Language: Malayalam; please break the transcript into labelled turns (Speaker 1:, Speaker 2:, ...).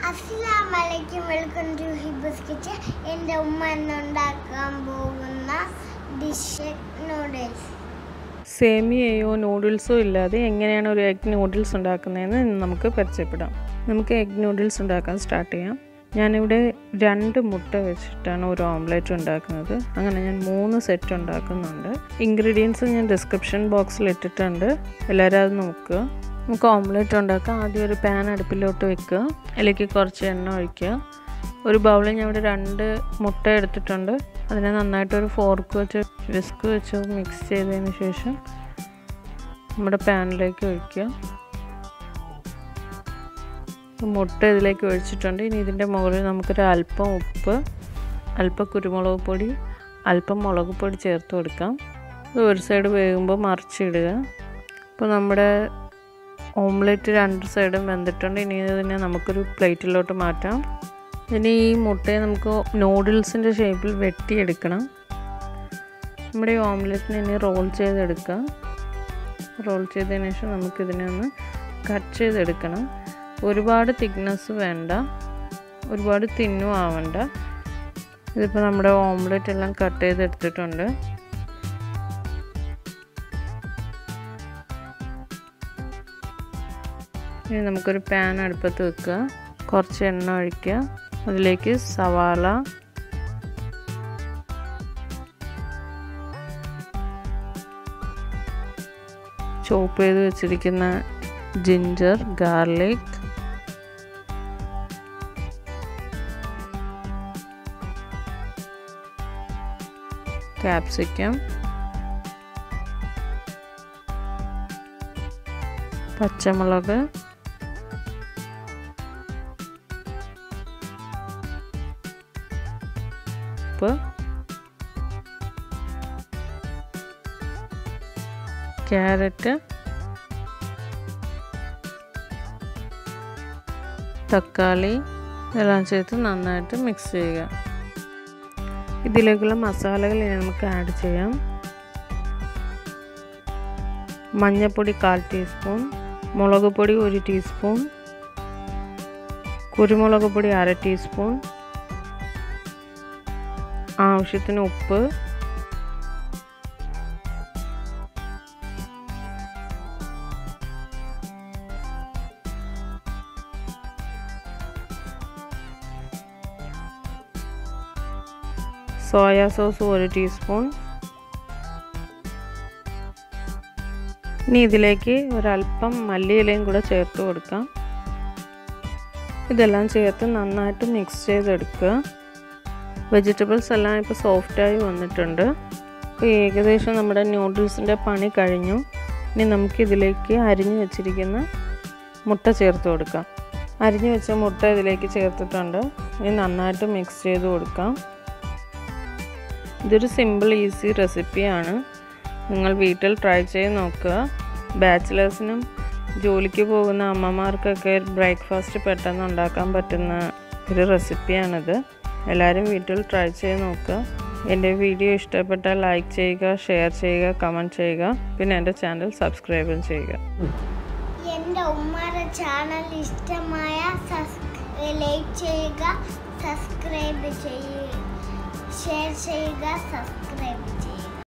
Speaker 1: അസ്സലാമലൈക്കും വെൽക്കം ടു ഹിബസ് കിച്ചൻ എൻ്റെ ഉമ്മ ഇന്ന് ഉണ്ടാക്കാൻ പോകുന്ന ഡിഷ് നൂഡിൽസ്
Speaker 2: സേമിയയോ നൂഡിൽസോ ഇല്ലാതെ എങ്ങനെയാണ് ഒരു എഗ് നൂഡിൽസ് ഉണ്ടാക്കുന്നതെന്ന് ഇന്ന് നമുക്ക് പരിചയപ്പെടാം നമുക്ക് എഗ് നൂഡിൽസ് ഉണ്ടാക്കാൻ സ്റ്റാർട്ട് ചെയ്യാം ഞാനിവിടെ രണ്ട് മുട്ട വെച്ചിട്ടാണ് ഒരു ഓംലെറ്റ് ഉണ്ടാക്കുന്നത് അങ്ങനെ ഞാൻ മൂന്ന് സെറ്റ് ഉണ്ടാക്കുന്നുണ്ട് ഇൻഗ്രീഡിയൻസ് ഞാൻ ഡിസ്ക്രിപ്ഷൻ ബോക്സിൽ ഇട്ടിട്ടുണ്ട് എല്ലാവരും അത് നോക്കുക നമുക്ക് ഓംലെറ്റ് ഉണ്ടാക്കാം ആദ്യം ഒരു പാൻ അടുപ്പിലോട്ട് വെക്കുക അതിലേക്ക് കുറച്ച് എണ്ണ ഒഴിക്കുക ഒരു ബൗളിൽ ഞാൻ ഇവിടെ രണ്ട് മുട്ട എടുത്തിട്ടുണ്ട് അതിനെ നന്നായിട്ട് ഒരു ഫോർക്ക് വെച്ച് വിസ്ക് വെച്ച് മിക്സ് ചെയ്തതിന് ശേഷം നമ്മുടെ പാനിലേക്ക് ഒഴിക്കുക മുട്ട ഇതിലേക്ക് ഒഴിച്ചിട്ടുണ്ട് ഇനി ഇതിൻ്റെ മുകളിൽ നമുക്കൊരു അല്പം ഉപ്പ് അല്പം കുരുമുളക് പൊടി അല്പം മുളക് പൊടി ചേർത്ത് കൊടുക്കാം ഇത് ഒരു സൈഡ് വേകുമ്പോൾ മറിച്ചിടുക അപ്പോൾ നമ്മുടെ ഓംലെറ്റ് രണ്ട് സൈഡും വെന്തിട്ടുണ്ട് ഇനി ഇതിനെ നമുക്കൊരു പ്ലേറ്റിലോട്ട് മാറ്റാം ഇനി ഈ മുട്ടയെ നമുക്ക് നൂഡിൽസിൻ്റെ ഷേപ്പിൽ വെട്ടിയെടുക്കണം നമ്മുടെ ഈ ഓംലെറ്റിനെ ഇനി റോൾ ചെയ്തെടുക്കാം റോൾ ചെയ്തതിന് ശേഷം നമുക്കിതിനെ ഒന്ന് കട്ട് ചെയ്തെടുക്കണം ഒരുപാട് തിക്നെസ് വേണ്ട ഒരുപാട് തിന്നും ആവണ്ട ഇതിപ്പോൾ നമ്മുടെ ഓംലെറ്റ് എല്ലാം കട്ട് ചെയ്തെടുത്തിട്ടുണ്ട് ഇനി നമുക്കൊരു പാൻ അടുപ്പത്ത് വെക്കുക കുറച്ച് എണ്ണ ഒഴിക്കുക അതിലേക്ക് സവാള ചോപ്പ് ചെയ്ത് വെച്ചിരിക്കുന്ന ജിഞ്ചർ ഗാർലിക് ക്യാപ്സിക്കം പച്ചമുളക് ഉപ്പ് ക്യാരറ്റ് തക്കാളി എല്ലാം ചേർത്ത് നന്നായിട്ട് മിക്സ് ചെയ്യുക ഇതിലേക്കുള്ള മസാലകൾ ഇനി നമുക്ക് ആഡ് ചെയ്യാം മഞ്ഞൾപ്പൊടി കാൽ ടീസ്പൂൺ മുളക് പൊടി ഒരു ടീസ്പൂൺ കുരുമുളക് പൊടി അര ടീസ്പൂൺ ആവശ്യത്തിന് ഉപ്പ് സോയാ സോസ് ഒരു ടീസ്പൂൺ ഇനി ഇതിലേക്ക് ഒരല്പം മല്ലിയിലയും കൂടെ ചേർത്ത് കൊടുക്കാം ഇതെല്ലാം ചേർത്ത് നന്നായിട്ട് മിക്സ് ചെയ്തെടുക്കുക വെജിറ്റബിൾസ് എല്ലാം ഇപ്പോൾ സോഫ്റ്റായി വന്നിട്ടുണ്ട് ഇപ്പോൾ ഏകദേശം നമ്മുടെ നൂഡിൽസിൻ്റെ പണി കഴിഞ്ഞു ഇനി നമുക്കിതിലേക്ക് അരിഞ്ഞു വെച്ചിരിക്കുന്ന മുട്ട ചേർത്ത് കൊടുക്കാം അരിഞ്ഞു വെച്ച മുട്ട ഇതിലേക്ക് ചേർത്തിട്ടുണ്ട് ഇനി നന്നായിട്ട് മിക്സ് ചെയ്ത് കൊടുക്കാം ഇതൊരു സിമ്പിൾ ഈസി റെസിപ്പിയാണ് നിങ്ങൾ വീട്ടിൽ ട്രൈ ചെയ്ത് നോക്കുക ബാച്ചിലേഴ്സിനും ജോലിക്ക് പോകുന്ന അമ്മമാർക്കൊക്കെ ബ്രേക്ക്ഫാസ്റ്റ് പെട്ടെന്ന് ഉണ്ടാക്കാൻ പറ്റുന്ന ഒരു റെസിപ്പിയാണിത് എല്ലാവരും വീട്ടിൽ ട്രൈ ചെയ്ത് നോക്കുക എൻ്റെ വീഡിയോ ഇഷ്ടപ്പെട്ടാൽ ലൈക്ക് ചെയ്യുക ഷെയർ ചെയ്യുക കമൻറ്റ് ചെയ്യുക പിന്നെ എൻ്റെ ചാനൽ സബ്സ്ക്രൈബും ചെയ്യുക
Speaker 1: എൻ്റെ ഉമ്മയുടെ ചാനൽ ഇഷ്ടമായ ലൈക്ക് ചെയ്യുക സബ്സ്ക്രൈബ് ചെയ്യുക ഷെയർ ചെയ്യുക സബ്സ്ക്രൈബ്